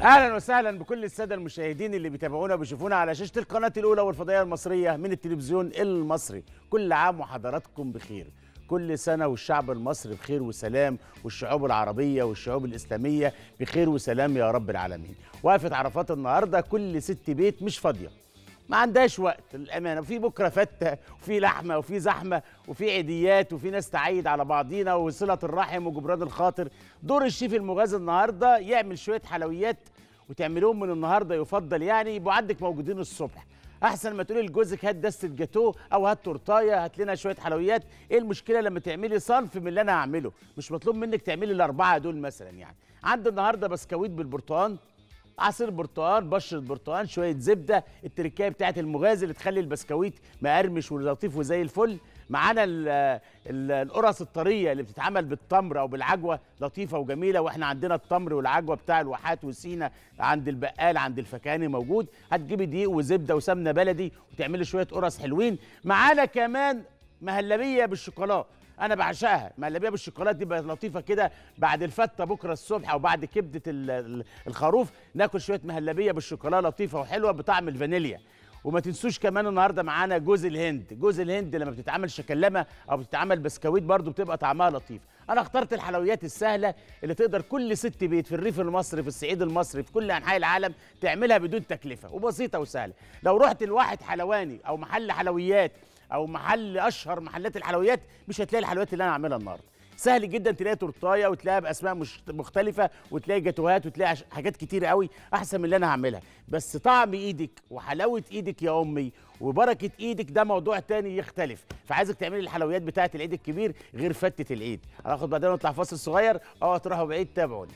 اهلا وسهلا بكل الساده المشاهدين اللي بيتابعونا وبيشوفونا على شاشه القناه الاولى والفضائيه المصريه من التلفزيون المصري كل عام وحضراتكم بخير كل سنه والشعب المصري بخير وسلام والشعوب العربيه والشعوب الاسلاميه بخير وسلام يا رب العالمين وقفه عرفات النهارده كل ست بيت مش فاضيه ما عندهاش وقت للامانه وفي بكره فته وفي لحمه وفي زحمه وفي عيديات وفي ناس تعيد على بعضينا وصله الرحم وجبران الخاطر دور الشيف المغازي النهارده يعمل شويه حلويات وتعملوهم من النهارده يفضل يعني يبقوا عندك موجودين الصبح احسن ما تقولي لجوزك هات دستة جاتوه او هات تورتايه هات لنا شويه حلويات ايه المشكله لما تعملي صنف من اللي انا هعمله مش مطلوب منك تعملي الاربعه دول مثلا يعني عندي النهارده بسكويت بالبرتقال عصير برتقال بشرة برتقال شوية زبدة التركية بتاعت المغازي اللي تخلي البسكويت مقرمش ولطيف وزي الفل معانا ال- ال- القرص الطرية اللي بتتعمل بالتمر أو بالعجوة لطيفة وجميلة وإحنا عندنا التمر والعجوة بتاع الواحات وسينا عند البقال عند الفكاني موجود هتجيبي دقيق وزبدة وسمنة بلدي وتعملي شوية قرص حلوين معانا كمان مهلبية بالشوكولاته انا بعشقها مهلبيه بالشوكولاته دي بقت لطيفه كده بعد الفته بكره الصبح او بعد كبده ال- ال- الخروف ناكل شويه مهلبيه بالشوكولاته لطيفه وحلوه بطعم الفانيليا وما تنسوش كمان النهارده معانا جوز الهند جوز الهند لما بتتعمل شكلمه او بتتعمل بسكويت برضو بتبقى طعمها لطيف انا اخترت الحلويات السهله اللي تقدر كل ست بيت في الريف المصري في الصعيد المصري في كل انحاء العالم تعملها بدون تكلفه وبسيطه وسهله لو رحت لواحد حلواني او محل حلويات او محل اشهر محلات الحلويات مش هتلاقي الحلويات اللي انا عاملها النهارده سهل جدا تلاقي تورتايه وتلاقيها باسماء مش مختلفه وتلاقي جاتوهات وتلاقي عش- حاجات كتير قوي احسن من اللي انا هعملها بس طعم ايدك وحلاوه ايدك يا امي وبركه ايدك ده موضوع تاني يختلف فعايزك تعملي الحلويات بتاعه العيد الكبير غير فتة العيد هناخد بعدين نطلع فاصل صغير اوعى تروحوا بعيد تابعوني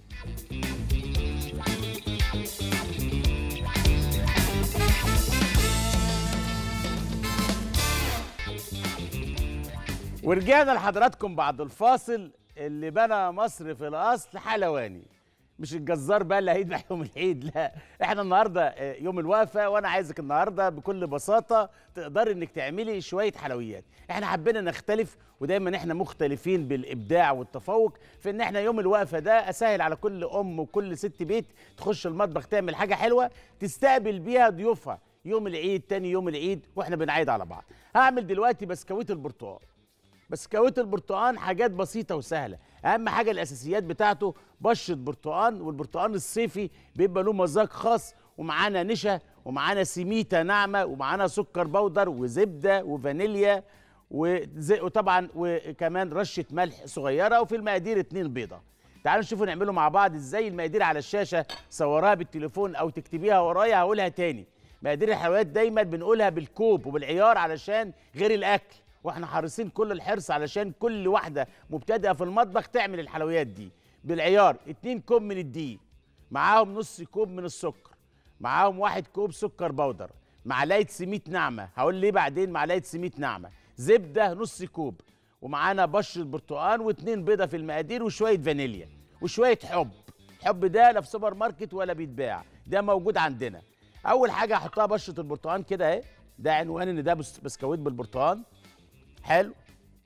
ورجعنا لحضراتكم بعد الفاصل اللي بنى مصر في الاصل حلواني مش الجزار بقى اللي هيذبح يوم العيد لا احنا النهارده آه، يوم الوقفه وانا عايزك النهارده بكل بساطه تقدري انك تعملي شويه حلويات احنا حبينا نختلف ودايما احنا مختلفين بالابداع والتفوق في ان احنا يوم الوقفه ده اسهل على كل ام وكل ست بيت تخش المطبخ تعمل حاجه حلوه تستقبل بيها ضيوفها يوم العيد تاني يوم العيد واحنا بنعيد على بعض هعمل دلوقتي بسكويت البرتقال بسكويت البرتقال حاجات بسيطة وسهلة أهم حاجة الأساسيات بتاعته بشرة برتقال والبرتقال الصيفي بيبقى له مذاق خاص ومعانا نشا ومعانا سميتة ناعمة ومعانا سكر بودر وزبدة وفانيليا وزي وطبعا وكمان رشة ملح صغيرة وفي المقادير اتنين بيضة تعالوا نشوفوا نعمله مع بعض ازاي المقادير على الشاشة صورها بالتليفون أو تكتبيها ورايا هقولها تاني مقادير الحلويات دايما بنقولها بالكوب وبالعيار علشان غير الأكل واحنا حريصين كل الحرص علشان كل واحده مبتدئه في المطبخ تعمل الحلويات دي بالعيار 2 كوب من الدقيق معاهم نص كوب من السكر معاهم واحد كوب سكر بودر معلقه سميد ناعمه هقول ليه بعدين معلقه سميد ناعمه زبده نص كوب ومعانا بشره برتقال واتنين بيضه في المقادير وشويه فانيليا وشويه حب الحب ده لا في سوبر ماركت ولا بيتباع ده موجود عندنا اول حاجه هحطها بشره البرتقال كده اهي ده عنوان ان ده بس- بسكويت بالبرتقال حلو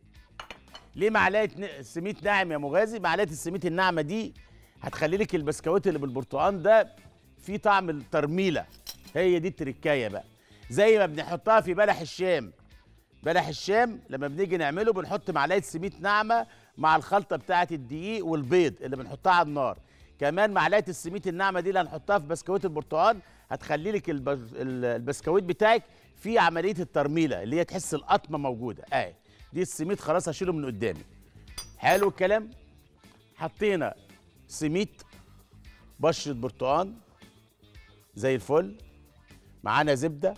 ليه معلقه ن- سميد ناعم يا مغازي معلقه السميد الناعمه دي هتخلي لك البسكويت اللي بالبرتقال ده فيه طعم الترميله هي دي التركايه بقى زي ما بنحطها في بلح الشام بلح الشام لما بنيجي نعمله بنحط معلقه سميد ناعمه مع الخلطه بتاعه الدقيق والبيض اللي بنحطها على النار كمان معلقه السميد الناعمه دي اللي هنحطها في بسكويت البرتقال هتخلي لك الب- ال- البسكويت بتاعك في عمليه الترميله اللي هي تحس القطمه موجوده اهي دي السميد خلاص هشيله من قدامي حلو الكلام حطينا سميد بشره برتقال زي الفل معانا زبده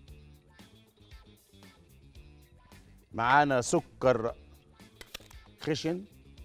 معانا سكر خشن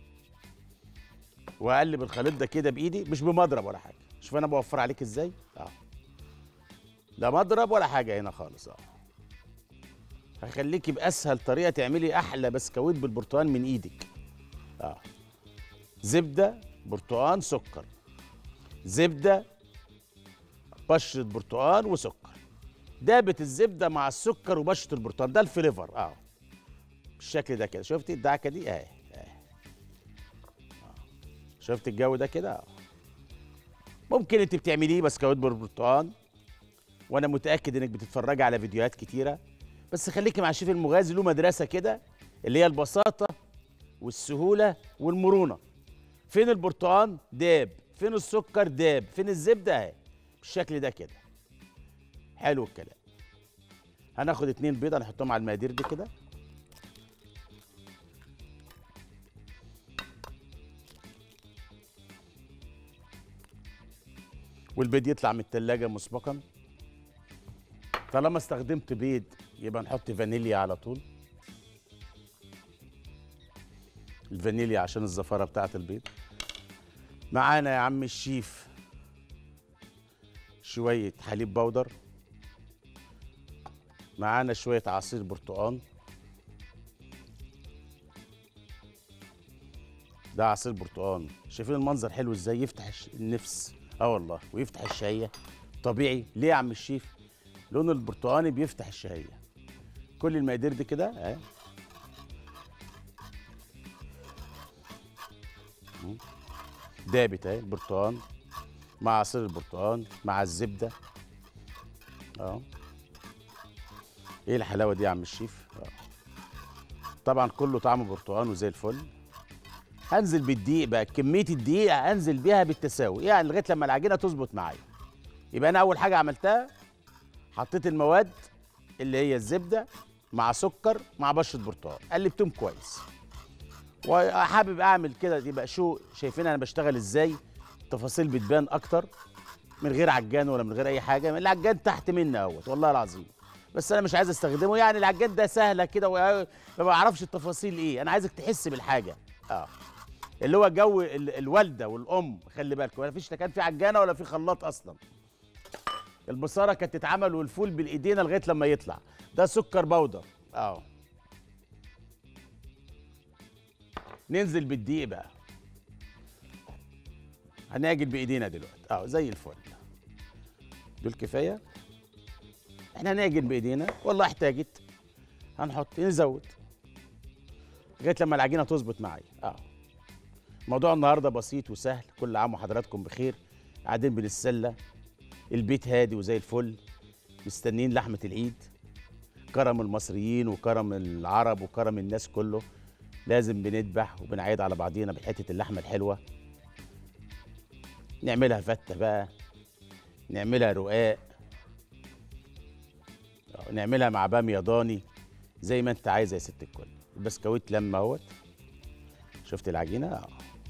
واقلب الخليط ده كده بايدي مش بمضرب ولا حاجه شوف انا بوفر عليك ازاي اه لا مضرب ولا حاجه هنا خالص اه هخليكي باسهل طريقه تعملي احلى بسكويت بالبرتقال من ايدك اه زبده برتقال سكر زبده بشره برتقال وسكر دابت الزبده مع السكر وبشره البرتقال ده الفليفر اه بالشكل ده كده شفتي الدعكه دي اهي اهي آه. شفت الجو ده كده آه. ممكن انت بتعمليه بسكويت بالبرتقال وانا متاكد انك بتتفرجي على فيديوهات كتيره بس خليكي مع الشيف المغازي له مدرسه كده اللي هي البساطه والسهوله والمرونه فين البرتقال داب فين السكر داب فين الزبده اهي بالشكل ده كده حلو الكلام هناخد اتنين بيضه نحطهم على المقادير دي كده والبيض يطلع من التلاجة مسبقا طالما استخدمت بيض يبقى نحط فانيليا على طول الفانيليا عشان الزفارة بتاعة البيض معانا يا عم الشيف شوية حليب بودر معانا شوية عصير برتقال ده عصير برتقال شايفين المنظر حلو ازاي يفتح الش- النفس اه والله ويفتح الشهية طبيعي ليه يا عم الشيف لون البرتقاني بيفتح الشهية كل المقادير دي كده اه مم. دابت اهي البرتقال مع عصير البرتقال مع الزبدة اه ايه الحلاوة دي يا عم الشيف اه طبعا كله طعم برتقال وزي الفل هنزل بالدقيق بقى كميه الدقيق هنزل بيها بالتساوي يعني لغايه لما العجينه تظبط معايا يبقى انا اول حاجه عملتها حطيت المواد اللي هي الزبده مع سكر مع بشره برتقال قلبتهم كويس وحابب اعمل كده يبقى شو شايفين انا بشتغل ازاي التفاصيل بتبان اكتر من غير عجان ولا من غير اي حاجه العجان تحت مني اهوت والله العظيم بس انا مش عايز استخدمه يعني العجان ده سهله كده وما بعرفش التفاصيل ايه انا عايزك تحس بالحاجه اه اللي هو جو ال- الوالده والام خلي بالكم ما فيش لا كان في عجانه ولا في خلاط اصلا البصاره كانت تتعمل والفول بالايدينا لغايه لما يطلع ده سكر بودر اه ننزل بالدقيق بقى هنعجن بايدينا دلوقتي اه زي الفل دول كفايه احنا هنعجن بايدينا والله احتاجت هنحط نزود لغايه لما العجينه تظبط معايا اه موضوع النهارده بسيط وسهل كل عام وحضراتكم بخير قاعدين بنتسلى البيت هادي وزي الفل مستنيين لحمه العيد كرم المصريين وكرم العرب وكرم الناس كله لازم بنذبح وبنعيد على بعضينا بحته اللحمه الحلوه نعملها فته بقى نعملها رقاق نعملها مع باميه ضاني زي ما انت عايز يا ست الكل البسكويت لما اهوت شفت العجينه اه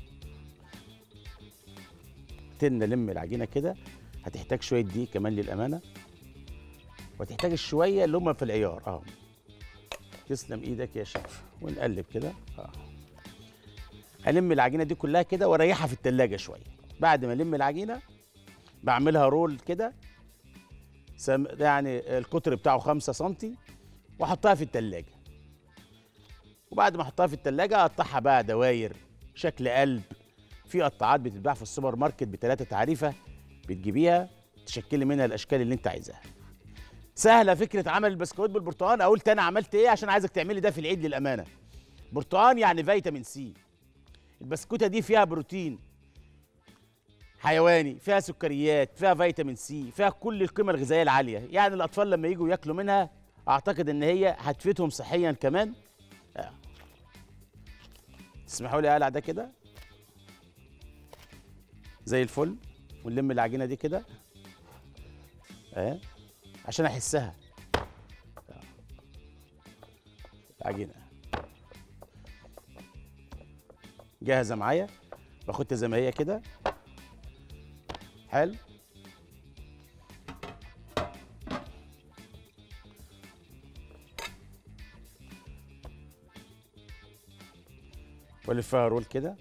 تن لم العجينه كده هتحتاج شويه دقيق كمان للامانه وتحتاج الشويه اللي هم في العيار اه تسلم ايدك يا شيف ونقلب كده اه هلم العجينه دي كلها كده واريحها في التلاجة شويه بعد ما الم العجينه بعملها رول كده سم... يعني القطر بتاعه 5 سم واحطها في التلاجة وبعد ما احطها في التلاجة اقطعها بقى دواير شكل قلب في قطاعات بتتباع في السوبر ماركت بثلاثة تعريفة بتجيبيها تشكلي منها الاشكال اللي انت عايزاها سهلة فكرة عمل البسكويت بالبرتقال اقول تاني عملت ايه عشان عايزك تعملي ده في العيد للامانة برتقال يعني فيتامين سي البسكوتة دي فيها بروتين حيواني فيها سكريات فيها فيتامين سي فيها كل القيمة الغذائية العالية يعني الأطفال لما يجوا ياكلوا منها أعتقد إن هي هتفيدهم صحيا كمان آه. تسمحوا لي أقلع ده كده زي الفل ونلم العجينة دي كده أه. عشان أحسها آه. العجينة جاهزة معايا باخدها زي ما هي كده حلو والفها رول كده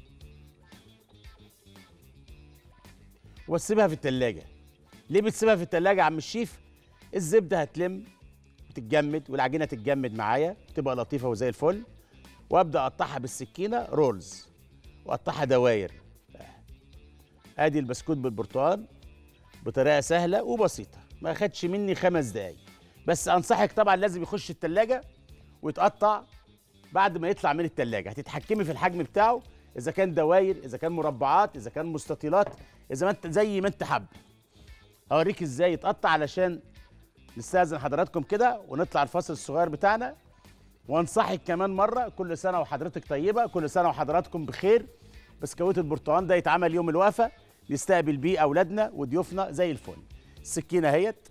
واسيبها في التلاجة ليه بتسيبها في التلاجة يا عم الشيف الزبدة هتلم وتتجمد والعجينة تتجمد معايا تبقى لطيفة وزي الفل وابدا اقطعها بالسكينة رولز واقطعها دواير ادي البسكوت بالبرتقال بطريقه سهله وبسيطه ما خدش مني خمس دقايق بس انصحك طبعا لازم يخش التلاجة ويتقطع بعد ما يطلع من التلاجة هتتحكمي في الحجم بتاعه اذا كان دواير اذا كان مربعات اذا كان مستطيلات اذا ما انت زي ما انت حابب هوريك ازاي يتقطع علشان نستاذن حضراتكم كده ونطلع الفاصل الصغير بتاعنا وانصحك كمان مره كل سنه وحضرتك طيبه كل سنه وحضراتكم بخير بسكويت البرتقال ده يتعمل يوم الوقفه نستقبل بيه اولادنا وضيوفنا زي الفل السكينه اهيت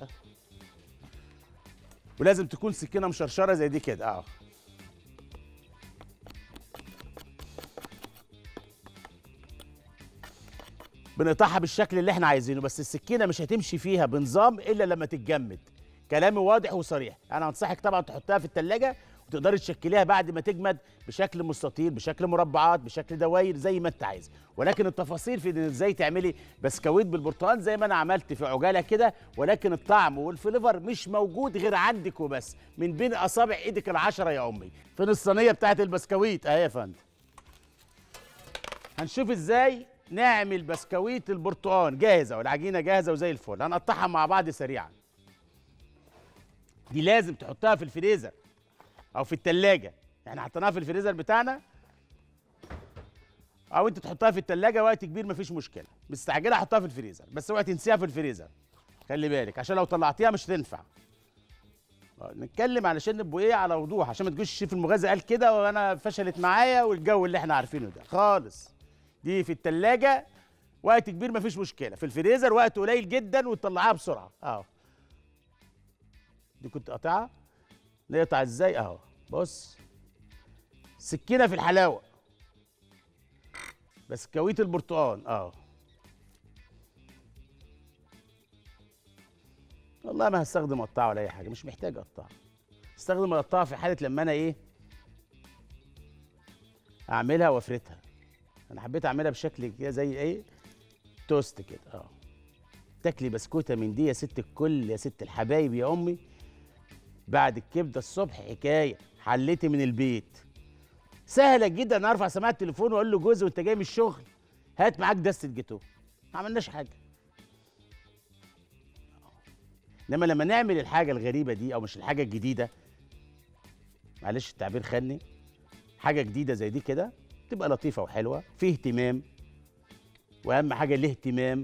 ولازم تكون سكينه مشرشره زي دي كده اه بنقطعها بالشكل اللي احنا عايزينه بس السكينه مش هتمشي فيها بنظام الا لما تتجمد كلامي واضح وصريح انا انصحك طبعا تحطها في التلاجة وتقدري تشكليها بعد ما تجمد بشكل مستطيل بشكل مربعات بشكل دواير زي ما انت عايز ولكن التفاصيل في إن ازاي تعملي بسكويت بالبرتقال زي ما انا عملت في عجاله كده ولكن الطعم والفليفر مش موجود غير عندك وبس من بين اصابع ايدك العشره يا امي فين الصينيه بتاعت البسكويت اهي يا فندم هنشوف ازاي نعمل بسكويت البرتقال جاهزه والعجينه جاهزه وزي الفل هنقطعها مع بعض سريعا دي لازم تحطها في الفريزر او في التلاجة احنا حطيناها في الفريزر بتاعنا او انت تحطها في التلاجة وقت كبير مفيش مشكله مستعجله حطها في الفريزر بس اوعي تنسيها في الفريزر خلي بالك عشان لو طلعتيها مش هتنفع آه، نتكلم علشان نبقوا ايه على وضوح عشان ما تجوش الشيف المغازي قال كده وانا فشلت معايا والجو اللي احنا عارفينه ده خالص دي في التلاجة وقت كبير مفيش مشكله في الفريزر وقت قليل جدا وتطلعها بسرعه اهو دي كنت قاطعها نقطع ازاي اهو بص سكينه في الحلاوه بسكويت البرتقال اهو والله ما هستخدم قطاعه ولا اي حاجه مش محتاج قطاعه استخدم القطاعه في حاله لما انا ايه اعملها وافردها انا حبيت اعملها بشكل كده زي ايه توست كده اه تاكلي بسكوته من دي يا ست الكل يا ست الحبايب يا امي بعد الكبده الصبح حكايه حليتي من البيت سهله جدا انا ارفع سماعه التليفون واقول له جوزي وانت جاي من الشغل هات معاك دسته جاتوه ما عملناش حاجه انما لما نعمل الحاجه الغريبه دي او مش الحاجه الجديده معلش التعبير خاني حاجه جديده زي دي كده تبقى لطيفه وحلوه فيه اهتمام واهم حاجه ليه اهتمام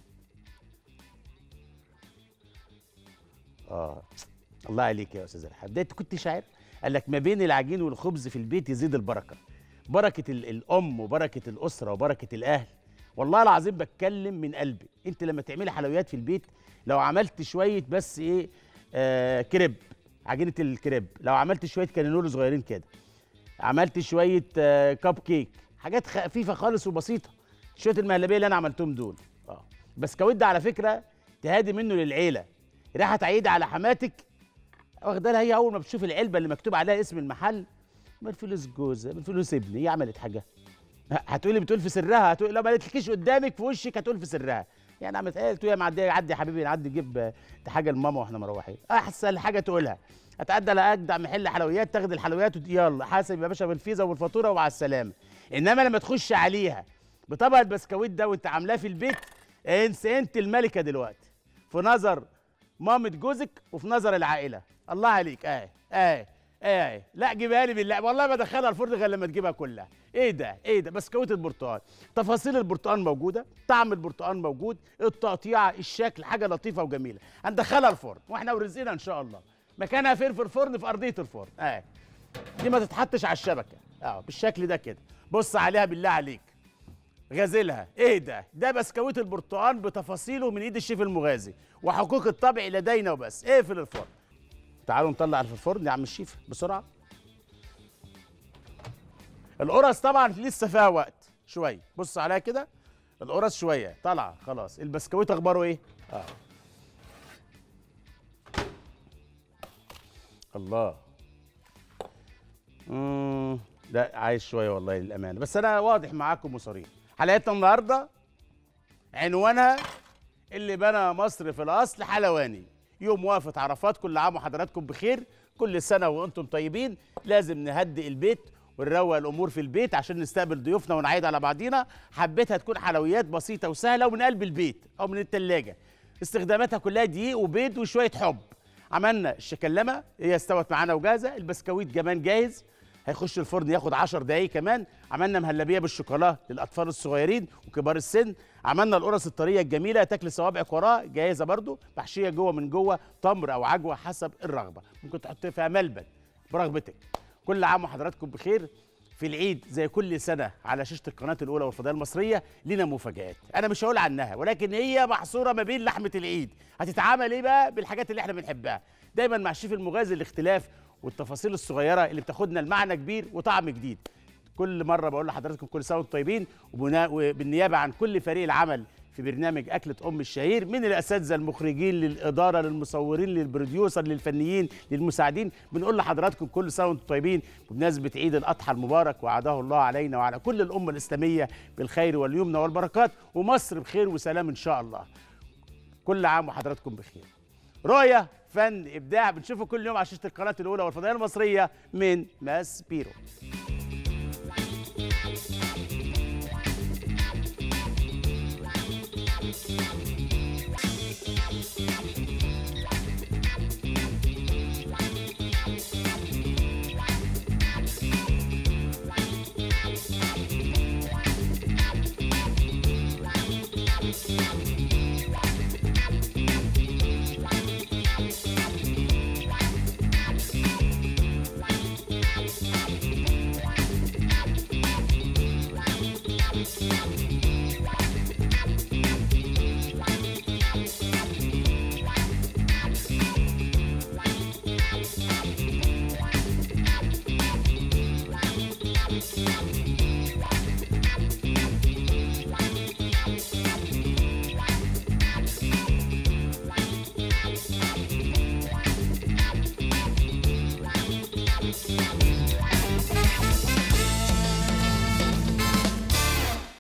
اه الله عليك يا استاذ الحاج ده انت كنت شاعر قال لك ما بين العجين والخبز في البيت يزيد البركه بركه ال- الام وبركه الاسره وبركه الاهل والله العظيم بتكلم من قلبي انت لما تعملي حلويات في البيت لو عملت شويه بس ايه آه كريب عجينه الكريب لو عملت شويه كانيلول صغيرين كده عملت شويه آه كب كيك حاجات خفيفه خالص وبسيطه شويه المهلبيه اللي انا عملتهم دول اه بسكويت ده على فكره تهادي منه للعيله راح تعيد على حماتك واخده لها هي اول ما بتشوف العلبه اللي مكتوب عليها اسم المحل ما الفلوس جوزها ما الفلوس ابني هي عملت حاجه ه- هتقولي بتقول في سرها هتقول لو ما قالتلكيش قدامك في وشك هتقول في سرها يعني عملت ايه تقول يا معدي عدي يا حبيبي نعدي نجيب آه، حاجه لماما واحنا مروحين احسن حاجه تقولها هتعدي على اجدع محل حلويات تاخد الحلويات وت- يلا حاسب يا باشا بالفيزا والفاتوره ومع السلامه انما لما تخش عليها بطبق البسكويت ده وانت عاملاه في البيت انسى انت الملكه دلوقتي في نظر مامة جوزك وفي نظر العائله الله عليك اه اه اه لا جيبها لي بالله والله ما ادخلها الفرن غير لما تجيبها كلها ايه ده ايه ده بسكويت البرتقال تفاصيل البرتقال موجوده طعم البرتقال موجود التقطيعه الشكل حاجه لطيفه وجميله هندخلها الفرن واحنا ورزقنا ان شاء الله مكانها فين في الفرن في ارضيه الفرن اه دي ما تتحطش على الشبكه اه بالشكل ده كده بص عليها بالله عليك غازلها ايه ده ده بسكويت البرتقال بتفاصيله من ايد الشيف المغازي وحقوق الطبع لدينا وبس اقفل الفرن تعالوا نطلع في الفرن يا عم الشيف بسرعه القرص طبعا لسه فيها وقت شويه بص عليها كده القرص شويه طالعه خلاص البسكويت اخباره ايه اه الله امم لا عايز شويه والله للامانه بس انا واضح معاكم وصريح حلقتنا النهارده عنوانها اللي بنى مصر في الاصل حلواني يوم وقفه عرفات كل عام وحضراتكم بخير كل سنه وانتم طيبين لازم نهدئ البيت ونروق الامور في البيت عشان نستقبل ضيوفنا ونعيد على بعضينا حبيتها تكون حلويات بسيطه وسهله ومن قلب البيت او من الثلاجه استخداماتها كلها دقيق وبيض وشويه حب عملنا الشكلمه هي استوت معانا وجاهزه البسكويت كمان جاهز هيخش الفرن ياخد 10 دقايق كمان عملنا مهلبيه بالشوكولا للاطفال الصغيرين وكبار السن عملنا القرص الطريه الجميله تاكل صوابعك وراه جاهزه برضو محشيه جوه من جوه تمر او عجوه حسب الرغبه ممكن تحط فيها ملبن برغبتك كل عام وحضراتكم بخير في العيد زي كل سنه على شاشه القناه الاولى والفضائيه المصريه لنا مفاجات انا مش هقول عنها ولكن هي محصوره ما بين لحمه العيد هتتعامل ايه بقى بالحاجات اللي احنا بنحبها دايما مع الشيف المغازي الاختلاف والتفاصيل الصغيره اللي بتاخدنا المعنى كبير وطعم جديد كل مره بقول لحضراتكم كل سنه وانتم طيبين وبنا- وبالنيابه عن كل فريق العمل في برنامج أكلة أم الشهير من الأساتذة المخرجين للإدارة للمصورين للبروديوسر للفنيين للمساعدين بنقول لحضراتكم كل سنة وأنتم طيبين بمناسبة عيد الأضحى المبارك وعاده الله علينا وعلى كل الأمة الإسلامية بالخير واليمن والبركات ومصر بخير وسلام إن شاء الله كل عام وحضراتكم بخير رؤية فن إبداع بنشوفه كل يوم على شاشة القناة الأولى والفضائية المصرية من ماس بيرو